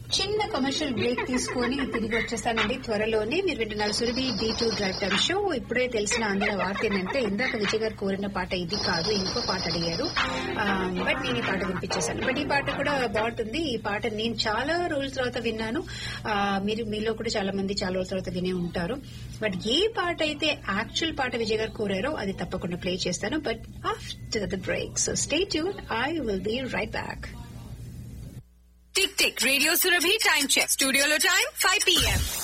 చిన్న commercial break తీసుకొని తిరిగి వచ్చేస్తానండి త్వరలోనే మీరు వింటున్నారు Surabhi D two drive time show ఇప్పుడే తెలిసిన అందిన వార్త ఏంటంటే ఇందాక విజయ్ గారు కోరిన పాట ఇది కాదు ఇంకో పాట అడిగారు బట్ నేను ఈ పాట వినిపించేశాను బట్ ఈ పాట కూడా బాగుంటుంది ఈ పాట నేను చాలా రోజుల తర్వాత విన్నాను ఆ, మీరు మీలో కూడా చాలా మంది చాలా రోజుల తర్వాత వినే ఉంటారు బట్ ఏ పాట అయితే యాక్చువల్ పాట విజయ్ గారు కోరారో అది తప్పకుండా ప్లే చేస్తాను but after the break so stay tune I will be right back tick tick radio Surabhi time check స్టూడియోలో టైం ఫైవ్ పిఎం